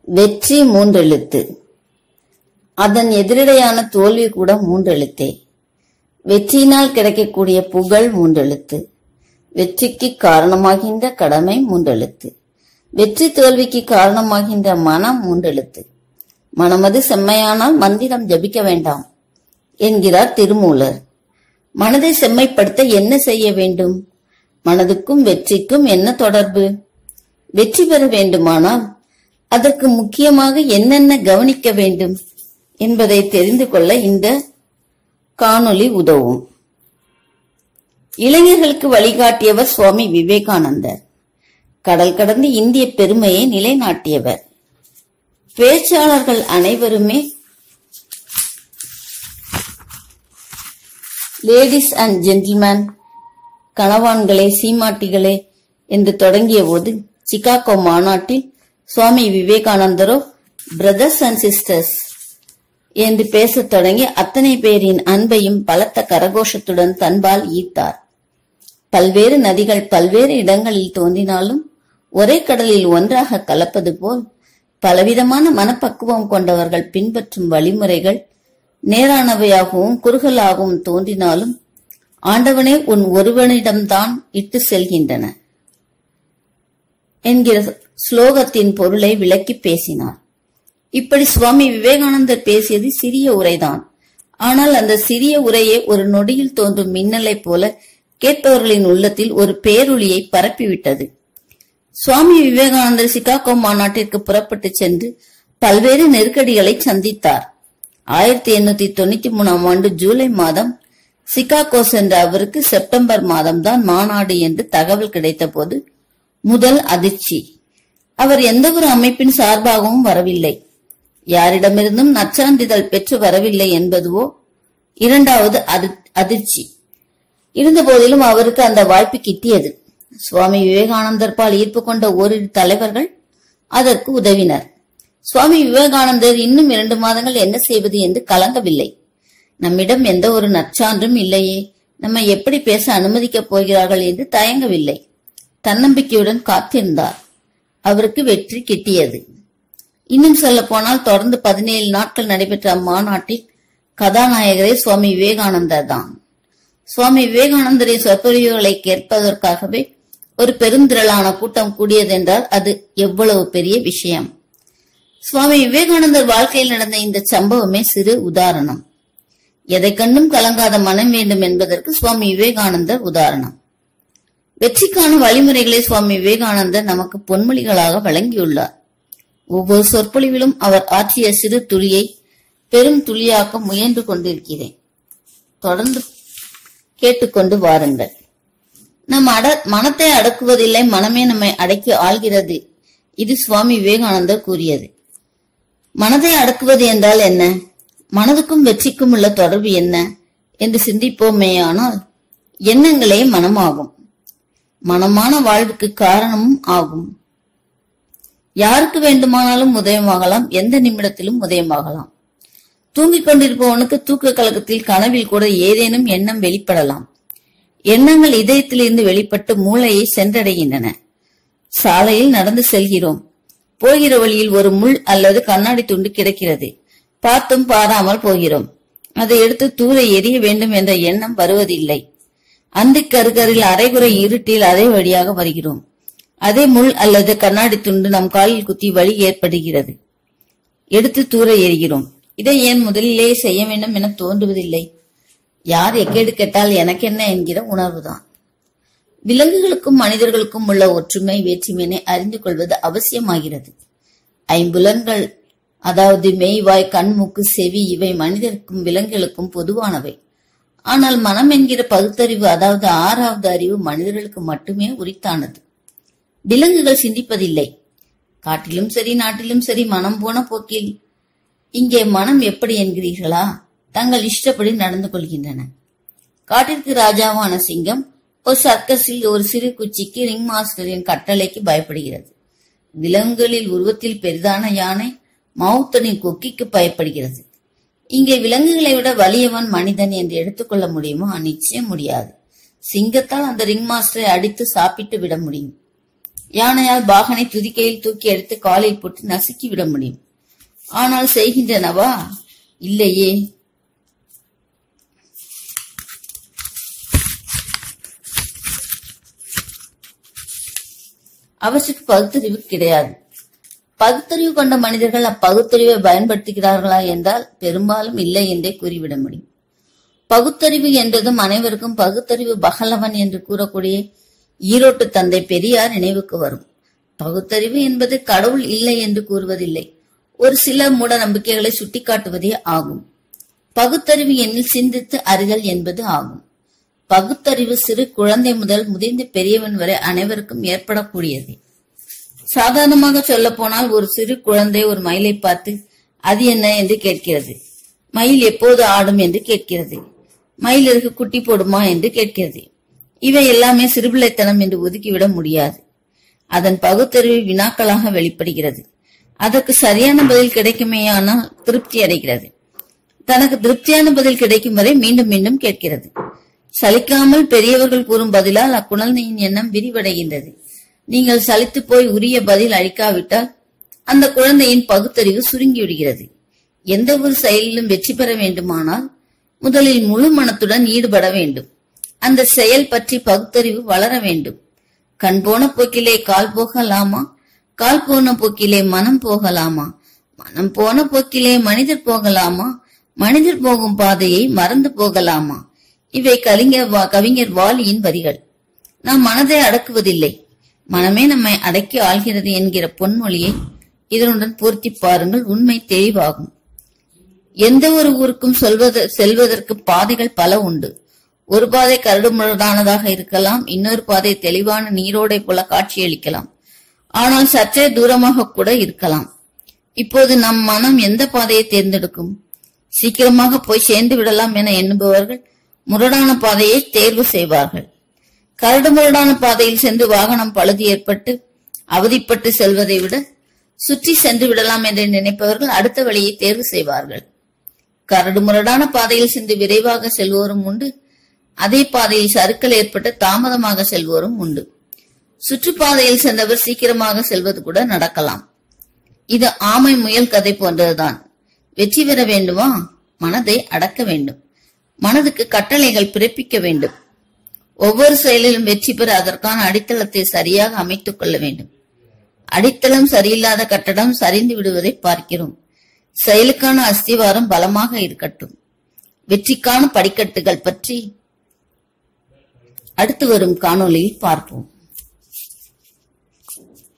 வெற்றி மூன்றெழுத்து அதன் எதிரிடையான தோல்வி கூட மூன்றெழுத்தே வெற்றியினால் கிடைக்கக்கூடிய புகழ் மூன்றெழுத்து வெற்றிக்கு காரணமாகின்ற கடமை மூன்றெழுத்து வெற்றி தோல்விக்கு காரணமாகின்ற மனம் மூன்றெழுத்து மனமது செம்மையானால் மந்திரம் ஜபிக்க வேண்டாம் என்கிறார் திருமூலர் மனதை செம்மைப்படுத்த என்ன செய்ய வேண்டும் மனதுக்கும் வெற்றிக்கும் என்ன தொடர்பு வெற்றி பெற வேண்டுமானால் அதற்கு முக்கியமாக என்னென்ன கவனிக்க வேண்டும் என்பதை தெரிந்து கொள்ள இந்த காணொளி உதவும் இளைஞர்களுக்கு வழிகாட்டியவர் சுவாமி விவேகானந்தர் கடல் கடந்து இந்திய பெருமையை நிலைநாட்டியவர் பேச்சாளர்கள் அனைவருமே லேடிஸ் அண்ட் ஜென்டில்மேன் கணவான்களே சீமாட்டிகளே என்று தொடங்கிய போது சிகாகோ மாநாட்டில் சுவாமி விவேகானந்தரோ பிரதர்ஸ் அண்ட் சிஸ்டர்ஸ் என்று பேசத் தொடங்கி அத்தனை பேரின் அன்பையும் பலத்த கரகோஷத்துடன் தன்பால் ஈர்த்தார் பல்வேறு நதிகள் பல்வேறு இடங்களில் தோன்றினாலும் ஒரே கடலில் ஒன்றாக கலப்பது போல் பலவிதமான மனப்பக்குவம் கொண்டவர்கள் பின்பற்றும் வழிமுறைகள் நேரானவையாகவும் குறுகலாகவும் தோன்றினாலும் ஆண்டவனே உன் ஒருவனிடம்தான் இட்டு செல்கின்றன என்கிற ஸ்லோகத்தின் பொருளை விளக்கி பேசினார் இப்படி சுவாமி விவேகானந்தர் பேசியது சிறிய உரைதான் ஆனால் அந்த சிறிய உரையே ஒரு நொடியில் தோன்றும் மின்னலைப் போல கேட்பவர்களின் உள்ளத்தில் ஒரு பேரொளியை பரப்பிவிட்டது சுவாமி விவேகானந்தர் சிகாகோ மாநாட்டிற்கு புறப்பட்டு சென்று பல்வேறு நெருக்கடிகளை சந்தித்தார் ஆயிரத்தி எண்ணூத்தி தொண்ணூத்தி மூணாம் ஆண்டு ஜூலை மாதம் சிகாகோ சென்ற அவருக்கு செப்டம்பர் மாதம்தான் மாநாடு என்று தகவல் கிடைத்த போது முதல் அதிர்ச்சி அவர் எந்த ஒரு அமைப்பின் சார்பாகவும் வரவில்லை யாரிடமிருந்தும் நற்சான்றிதழ் பெற்று வரவில்லை என்பதுவோ இரண்டாவது அதி- அதிர்ச்சி இருந்த போதிலும் அவருக்கு அந்த வாய்ப்பு கிட்டியது சுவாமி விவேகானந்தர் பால் ஈர்ப்பு கொண்ட ஓரிரு தலைவர்கள் அதற்கு உதவினர் சுவாமி விவேகானந்தர் இன்னும் இரண்டு மாதங்கள் என்ன செய்வது என்று கலங்கவில்லை நம்மிடம் எந்த ஒரு நற்சான்றும் இல்லையே நம்மை எப்படி பேச அனுமதிக்கப் போகிறார்கள் என்று தயங்கவில்லை தன்னம்பிக்கையுடன் காத்திருந்தார் அவருக்கு வெற்றி கிட்டியது இன்னும் சொல்ல போனால் தொடர்ந்து பதினேழு நாட்கள் நடைபெற்ற அம்மாநாட்டில் கதாநாயகரே சுவாமி விவேகானந்தர் தான் சுவாமி விவேகானந்தரின் சொற்பொழிவுகளை கேட்பதற்காகவே ஒரு பெருந்திரளான கூட்டம் கூடியதென்றால் அது எவ்வளவு பெரிய விஷயம் சுவாமி விவேகானந்தர் வாழ்க்கையில் நடந்த இந்த சம்பவமே சிறு உதாரணம் எதை கண்டும் கலங்காத மனம் வேண்டும் என்பதற்கு சுவாமி விவேகானந்தர் உதாரணம் வெற்றிக்கான வழிமுறைகளை சுவாமி விவேகானந்தர் நமக்கு பொன்மொழிகளாக வழங்கியுள்ளார் ஒவ்வொரு சொற்பொழிவிலும் அவர் ஆற்றிய சிறு துளியை பெரும் துளியாக்க முயன்று கொண்டிருக்கிறேன் தொடர்ந்து கேட்டுக்கொண்டு வாருங்கள் நம் அட மனத்தை அடக்குவதில்லை மனமே நம்மை அடக்கி ஆள்கிறது இது சுவாமி விவேகானந்தர் கூறியது மனதை அடக்குவது என்றால் என்ன மனதுக்கும் வெற்றிக்கும் உள்ள தொடர்பு என்ன என்று சிந்திப்போமேயானால் எண்ணங்களே மனமாகும் மனமான வாழ்வுக்கு காரணமும் ஆகும் யாருக்கு வேண்டுமானாலும் உதயமாகலாம் எந்த நிமிடத்திலும் உதயமாகலாம் தூங்கிக் கொண்டிருப்பவனுக்கு தூக்க கலக்கத்தில் கனவில் கூட ஏதேனும் எண்ணம் வெளிப்படலாம் எண்ணங்கள் இதயத்திலிருந்து வெளிப்பட்டு மூளையை சென்றடைகின்றன சாலையில் நடந்து செல்கிறோம் போகிற வழியில் ஒரு முள் அல்லது கண்ணாடி துண்டு கிடக்கிறது பார்த்தும் பாராமல் போகிறோம் அதை எடுத்து தூர எரிய வேண்டும் என்ற எண்ணம் வருவதில்லை அந்த கருகரில் அரைகுறை இருட்டில் அதே வழியாக வருகிறோம் அதே முள் அல்லது கண்ணாடி துண்டு நம் காலில் குத்தி வலி ஏற்படுகிறது எடுத்து தூர எறிகிறோம் இதை ஏன் முதலிலே செய்ய வேண்டும் என தோன்றுவதில்லை யார் எக்கேடு கேட்டால் எனக்கென்ன என்கிற உணர்வுதான் விலங்குகளுக்கும் மனிதர்களுக்கும் உள்ள ஒற்றுமை வேற்றுமையினை அறிந்து கொள்வது அவசியமாகிறது ஐம்புலன்கள் அதாவது மெய்வாய் கண் மூக்கு செவி இவை மனிதருக்கும் விலங்குகளுக்கும் பொதுவானவை ஆனால் மனம் என்கிற பகுத்தறிவு அதாவது ஆறாவது அறிவு மனிதர்களுக்கு மட்டுமே உரித்தானது விலங்குகள் சிந்திப்பதில்லை காட்டிலும் சரி நாட்டிலும் சரி மனம் போன போக்கில் இங்கே மனம் எப்படி என்கிறீர்களா தங்கள் இஷ்டப்படி நடந்து கொள்கின்றன காட்டிற்கு ராஜாவான சிங்கம் ஒரு சர்க்கஸில் ஒரு சிறு குச்சிக்கு ரிங் மாஸ்டரின் கட்டளைக்கு பயப்படுகிறது விலங்குகளில் உருவத்தில் பெரிதான யானை மவுத்தனின் கொக்கிக்கு பயப்படுகிறது இங்கே விலங்குகளை விட வலியவன் மனிதன் என்று எடுத்துக்கொள்ள முடியுமா நிச்சயம் முடியாது சிங்கத்தால் அந்த ரிங் மாஸ்டரை அடித்து சாப்பிட்டு விட முடியும் யானையால் பாகனை துதிக்கையில் தூக்கி எடுத்து காலில் போட்டு நசுக்கி விட முடியும் ஆனால் செய்கின்றனவா இல்லையே அவற்றுக்கு பகுத்தறிவு கிடையாது பகுத்தறிவு கொண்ட மனிதர்கள் அப்பகுத்தறிவை பயன்படுத்துகிறார்களா என்றால் பெரும்பாலும் இல்லை என்றே கூறிவிட முடியும் பகுத்தறிவு என்றதும் அனைவருக்கும் பகுத்தறிவு பகலவன் என்று கூறக்கூடிய ஈரோட்டு தந்தை பெரியார் நினைவுக்கு வரும் பகுத்தறிவு என்பது கடவுள் இல்லை என்று கூறுவதில்லை ஒரு சில மூட நம்பிக்கைகளை சுட்டிக்காட்டுவதே ஆகும் பகுத்தறிவு எண்ணில் சிந்தித்து அறிதல் என்பது ஆகும் பகுத்தறிவு சிறு குழந்தை முதல் முதிர்ந்த பெரியவன் வரை அனைவருக்கும் ஏற்படக்கூடியது சாதாரணமாக சொல்ல போனால் ஒரு சிறு குழந்தை ஒரு மயிலை பார்த்து அது என்ன என்று கேட்கிறது மயில் எப்போது ஆடும் என்று கேட்கிறது மயிலிற்கு குட்டி போடுமா என்று கேட்கிறது இவை எல்லாமே சிறுபிள்ளைத்தனம் என்று ஒதுக்கிவிட முடியாது அதன் பகுத்தறிவு வினாக்களாக வெளிப்படுகிறது அதற்கு சரியான பதில் கிடைக்குமேயானால் திருப்தி அடைகிறது தனக்கு திருப்தியான பதில் கிடைக்கும் வரை மீண்டும் மீண்டும் கேட்கிறது சலிக்காமல் பெரியவர்கள் கூறும் பதிலால் அக்குழந்தையின் எண்ணம் விரிவடைகின்றது நீங்கள் சலித்து போய் உரிய பதில் அளிக்காவிட்டால் அந்த குழந்தையின் பகுத்தறிவு சுருங்கி விடுகிறது எந்த ஒரு செயலிலும் வெற்றி பெற வேண்டுமானால் முதலில் முழு மனத்துடன் ஈடுபட வேண்டும் அந்த செயல் பற்றி பகுத்தறிவு வளர வேண்டும் கண் போன போக்கிலே கால் போகலாமா கால் போன போக்கிலே மனம் போகலாமா மனம் போன போக்கிலே மனிதர் போகலாமா மனிதர் போகும் பாதையை மறந்து போகலாமா இவை கவிஞர் வா- கவிஞர் வாலியின் வரிகள் நாம் மனதை அடக்குவதில்லை மனமே நம்மை அடக்கி ஆள்கிறது என்கிற பொன்மொழியை இதனுடன் பொருத்தி பாருங்கள் உண்மை தெளிவாகும் எந்த ஒரு ஊருக்கும் சொல்வது செல்வதற்கு பாதைகள் பல உண்டு ஒரு பாதை கரடுமுரடானதாக இருக்கலாம் இன்னொரு பாதை தெளிவான நீரோடை போல காட்சியளிக்கலாம் ஆனால் சற்றே தூரமாக கூட இருக்கலாம் இப்போது நம் மனம் எந்த பாதையை தேர்ந்தெடுக்கும் சீக்கிரமாக போய் சேர்ந்து விடலாம் என எண்ணுபவர்கள் முரடான பாதையை தேர்வு செய்வார்கள் கரடுமுரடான பாதையில் சென்று வாகனம் பழுது ஏற்பட்டு அவதிப்பட்டு செல்வதை விட சுற்றி சென்று விடலாம் என்று நினைப்பவர்கள் அடுத்த வழியை தேர்வு செய்வார்கள் கரடுமுரடான பாதையில் சென்று விரைவாக செல்வோரும் உண்டு அதே பாதையில் சறுக்கல் ஏற்பட்டு தாமதமாக செல்வோரும் உண்டு சுற்றுப்பாதையில் சென்றவர் சீக்கிரமாக செல்வது கூட நடக்கலாம் இது ஆமை முயல் கதை போன்றதுதான் வெற்றி பெற வேண்டுமா மனதை அடக்க வேண்டும் மனதுக்கு கட்டளைகள் பிறப்பிக்க வேண்டும் ஒவ்வொரு செயலிலும் வெற்றி பெற அதற்கான அடித்தளத்தை சரியாக அமைத்துக் கொள்ள வேண்டும் அடித்தளம் சரியில்லாத கட்டடம் சரிந்து விடுவதை பார்க்கிறோம் செயலுக்கான அஸ்திவாரம் பலமாக இருக்கட்டும் வெற்றிக்கான படிக்கட்டுகள் பற்றி அடுத்து வரும் காணொளியில் பார்ப்போம்